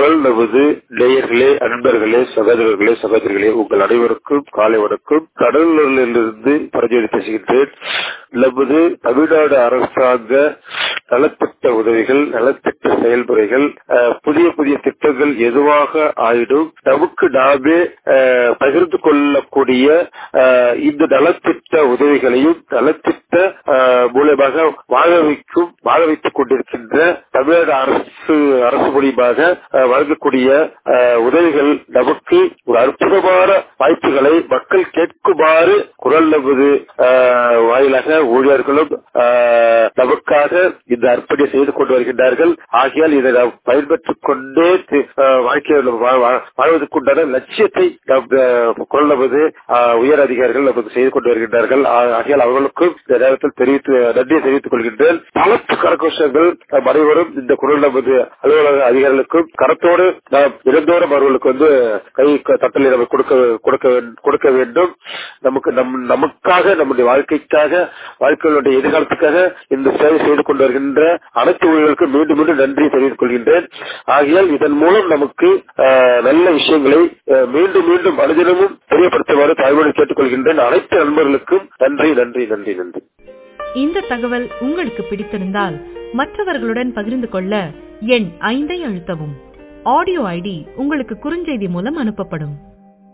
குரல் நமது நேயர்களே அன்பர்களே சகோதரர்களே சகோதரிகளே உங்கள் அனைவருக்கும் காலை வணக்கம் கடலூரிலிருந்து பரஞ்சோதி பேசுகின்றேன் நமது தமிழ்நாடு அரசாங்க நலத்திட்ட உதவிகள் நலத்திட்ட செயல்முறைகள் அஹ், புதிய புதிய திட்டங்கள் எதுவாக ஆயிடும் நமக்கு நாமே அஹ், பகிர்ந்து கொள்ளக்கூடிய அஹ், இந்த நலத்திட்ட உதவிகளையும் நலத்திட்ட அஹ், மூலமாக வாழ வைக்கும் வாழ வைத்துக் கொண்டிருக்கின்ற தமிழ்நாடு அரசு அரசு மூலியமாக அஹ், வழங்கக்கூடிய அஹ், உதவிகள் நமக்கு ஒரு அற்புதமான வாய்ப்புகளை மக்கள் கேட்குமாறு குரல் நமது அஹ், வாயிலாக ஊழியர்களும் அஹ், நமக்காக இந்த அர்ப்பணி செய்து கொண்டு வருகின்றார்கள் ஆகையால் இதை நாம் பயன்பெற்றுக் கொண்டே தி- அஹ், வாழ்க்கையில் வா- வா- வாழ்வதற்குண்டான லட்சியத்தை நம் அஹ், குரல் நமது அஹ், உயர் அதிகாரிகள் நமக்கு செய்து கொண்டு வருகின்றார்கள் ஆ- ஆகையால் அவர்களுக்கும் இந்த நேரத்தில் தெரிவித்து நன்றியை தெரிவித்துக் கொள்கின்றேன் பலத்து கரகோஷங்கள் நாம் அனைவரும் இந்த குரல் நமது அலுவலக அதிகாரிகளுக்கும் கரத்தோடு நாம் தினந்தோறும் அவர்களுக்கு வந்து கை க- தட்டலை நம்ம கொடுக்க கொடுக்க வே- கொடுக்க வேண்டும் நமக்கு நம் நமக்காக நம்முடைய வாழ்க்கைக்காக வாழ்க்கையினுடைய எதிர்காலத்துக்காக இந்த சேவை செய்து கொண்டு வருகின்ற அனைத்து ஊழியர்களுக்கும் மீண்டும் மீண்டும் நன்றி தெரிவித்துக் கொள்கின்றேன் ஆகையால் இதன் மூலம் நமக்கு அஹ், நல்ல விஷயங்களை அஹ், மீண்டும் மீண்டும் அனுதினமும் தெரியப்படுத்துமாறு தாய்மொழி கேட்டுக்கொள்கின்றேன் அனைத்து நண்பர்களுக்கும் நன்றி நன்றி நன்றி நன்றி இந்த தகவல் உங்களுக்கு பிடித்திருந்தால் மற்றவர்களுடன் பகிர்ந்து கொள்ள எண் ஐந்தை அழுத்தவும் ஆடியோ ஐடி உங்களுக்கு குறுஞ்செய்தி மூலம் அனுப்பப்படும்